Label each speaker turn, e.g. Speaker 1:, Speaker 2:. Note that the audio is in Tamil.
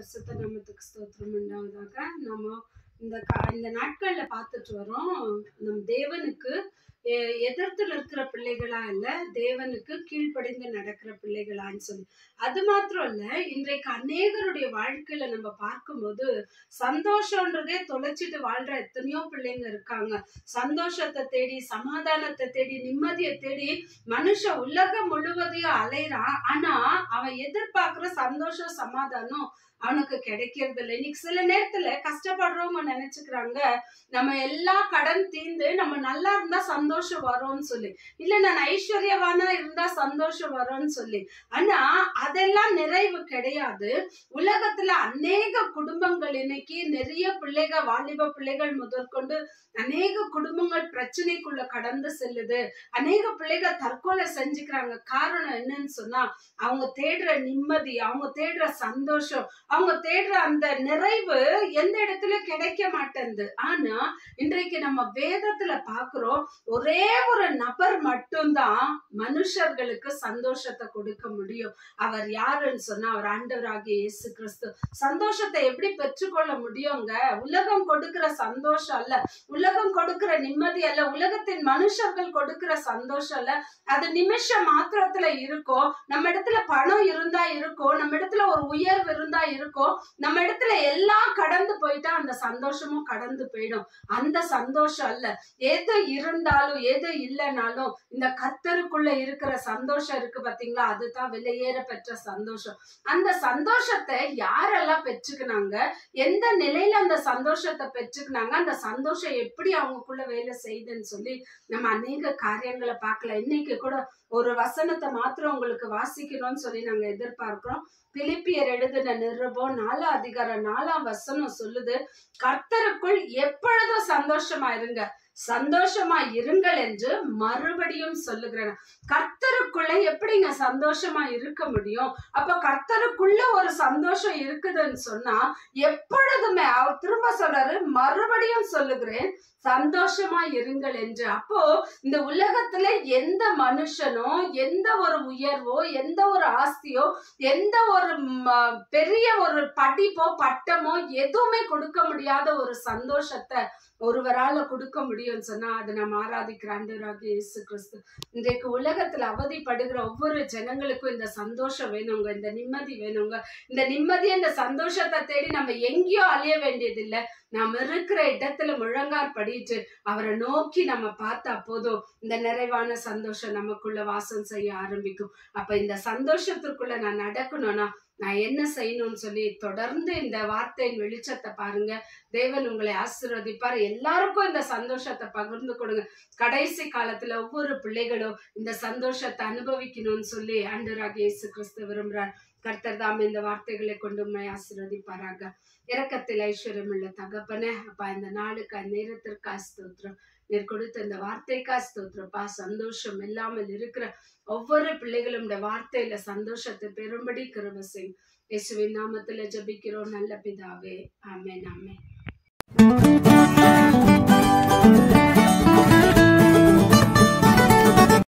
Speaker 1: பரிசுத்த நாமத்துக்கு ஸ்தோத்திரம் உண்டாவதாக நம்ம இந்த கா- இந்த நாட்கள்ல பார்த்துட்டு வரோம் நம் தேவனுக்கு எ- எதிர்த்துல இருக்கிற பிள்ளைகளா இல்ல தேவனுக்கு கீழ்ப்படிந்து நடக்கிற பிள்ளைகளான்னு சொல்லி அது மாத்திரம் இல்ல இன்றைக்கு அநேகருடைய வாழ்க்கையில நம்ம பார்க்கும்போது சந்தோஷம்ன்றதே தொலைச்சிட்டு வாழ்ற எத்தனையோ பிள்ளைங்க இருக்காங்க சந்தோஷத்தை தேடி சமாதானத்தை தேடி நிம்மதியை தேடி மனுஷன் உலகம் முழுவதையும் அலைறான் ஆனா அவன் எதிர்பார்க்கிற சந்தோஷம் சமாதானம் அவனுக்கு கிடைக்கிறது இல்லை இன்னைக்கு சில நேரத்துல கஷ்டப்படுறவங்க நினைச்சுக்கிறாங்க நம்ம எல்லா கடன் தீர்ந்து நம்ம நல்லா இருந்தா சந்தோஷம் வரும்னு சொல்லி இல்ல நான் ஐஸ்வர்யவானா இருந்தா சந்தோஷம் வரும்னு சொல்லி ஆனா அதெல்லாம் நிறைவு கிடையாது உலகத்துல அநேக குடும்பங்கள் இன்னைக்கு நிறைய பிள்ளைகள் வாலிப பிள்ளைகள் முதற்கொண்டு அநேக குடும்பங்கள் பிரச்சனைக்குள்ள கடந்து செல்லுது அநேக பிள்ளைகள் தற்கொலை செஞ்சுக்கிறாங்க காரணம் என்னன்னு சொன்னா அவங்க தேடுற நிம்மதி அவங்க தேடுற சந்தோஷம் அவங்க தேடுற அந்த நிறைவு எந்த இடத்துல கிடைக்க மாட்டேங்குது ஆனா இன்றைக்கு நம்ம வேதத்துல பாக்குறோம் ஒரே ஒரு நபர் மட்டும்தான் மனுஷர்களுக்கு சந்தோஷத்தை கொடுக்க முடியும் அவர் யாருன்னு சொன்னா அவர் ஆண்டவராகிய இயேசு கிறிஸ்து சந்தோஷத்தை எப்படி பெற்றுக்கொள்ள முடியுங்க உலகம் கொடுக்கிற சந்தோஷம் அல்ல உலகம் கொடுக்கிற நிம்மதி அல்ல உலகத்தின் மனுஷர்கள் கொடுக்கிற சந்தோஷம் அல்ல அது நிமிஷ மாத்திரத்துல இருக்கும் நம்ம இடத்துல பணம் இருந்தா இருக்கும் நம்ம இடத்துல ஒரு உயர்வு இருந்தா இருக்கும் நம்ம இடத்துல எல்லாம் கடந்து போயிட்டா அந்த சந்தோஷமும் கடந்து போயிடும் அந்த சந்தோஷம் அல்ல எது இருந்தாலும் எது இல்லைனாலும் இந்த கர்த்தருக்குள்ள இருக்கிற சந்தோஷம் இருக்கு பாத்தீங்களா அதுதான் விலையேற பெற்ற சந்தோஷம் அந்த சந்தோஷத்தை யாரெல்லாம் பெற்றுக்கினாங்க எந்த நிலையில அந்த சந்தோஷத்தை பெற்றுக்கினாங்க அந்த சந்தோஷம் எப்படி அவங்களுக்குள்ள வேலை செய்யுதுன்னு சொல்லி நம்ம அநேக காரியங்களை பார்க்கல இன்னைக்கு கூட ஒரு வசனத்தை மாத்திரம் உங்களுக்கு வாசிக்கணும்னு சொல்லி நாங்க எதிர்பார்க்கிறோம் பிலிப்பியர் எழுதின நிருபம் நாலாம் அதிகாரம் நாலாம் வசனம் சொல்லுது கர்த்தருக்குள் எப்பொழுதும் சந்தோஷமா இருங்க சந்தோஷமா இருங்கள் என்று மறுபடியும் சொல்லுகிறேன் கர்த்தருக்குள்ள எப்படிங்க சந்தோஷமா இருக்க முடியும் அப்ப கர்த்தருக்குள்ள ஒரு சந்தோஷம் இருக்குதுன்னு சொன்னா எப்பொழுதுமே அவர் திரும்ப சொல்றாரு மறுபடியும் சொல்லுகிறேன் சந்தோஷமா இருங்கள் என்று அப்போ இந்த உலகத்துல எந்த மனுஷனோ எந்த ஒரு உயர்வோ எந்த ஒரு ஆஸ்தியோ எந்த ஒரு ம- பெரிய ஒரு படிப்போ பட்டமோ எதுவுமே கொடுக்க முடியாத ஒரு சந்தோஷத்தை ஒருவரால கொடுக்க முடியும்னு சொன்னா அது நம்ம ஆராதிக்கிற ஆண்டவராகிய இயேசு கிறிஸ்து இன்றைக்கு உலகத்துல அவதிப்படுகிற ஒவ்வொரு ஜனங்களுக்கும் இந்த சந்தோஷம் வேணுங்க இந்த நிம்மதி வேணுங்க இந்த நிம்மதி இந்த சந்தோஷத்தை தேடி நம்ம எங்கேயோ அலைய வேண்டியதில்லை நாம் இருக்கிற இடத்துல முழங்கார் படிட்டு அவரை நோக்கி நம்ம பார்த்தா போதும் இந்த நிறைவான சந்தோஷம் நமக்குள்ள வாசம் செய்ய ஆரம்பிக்கும் அப்ப இந்த சந்தோஷத்திற்குள்ள நான் நடக்கணும்னா நான் என்ன செய்யணும்னு சொல்லி தொடர்ந்து இந்த வார்த்தையின் வெளிச்சத்தை பாருங்க தேவன் உங்களை ஆசீர்வதிப்பார் எல்லாருக்கும் இந்த சந்தோஷத்தை பகிர்ந்து கொடுங்க கடைசி காலத்துல ஒவ்வொரு பிள்ளைகளும் இந்த சந்தோஷத்தை அனுபவிக்கணும்னு சொல்லி ஆண்டவராகிய இயேசு கிறிஸ்து விரும்புறார் கர்த்தர் தாம் இந்த வார்த்தைகளை கொண்டு உண்மை ஆசீர்வதிப்பாராக இரக்கத்தில் ஐஸ்வர்யம் உள்ள தகப்பனே அப்பா இந்த நாளுக்கு நேரத்திற்கு ஸ்தோத்திரம் நீர் கொடுத்த இந்த வார்த்தைக்கா ஸ்தோத்திரப்பா சந்தோஷம் இல்லாமல் இருக்கிற ஒவ்வொரு பிள்ளைகளும் இந்த வார்த்தையில சந்தோஷத்தை பெறும்படி கிருப செய் இயேசுவின் நாமத்துல ஜெபிக்கிறோம் நல்ல பிதாவே ஆமென் ஆமென்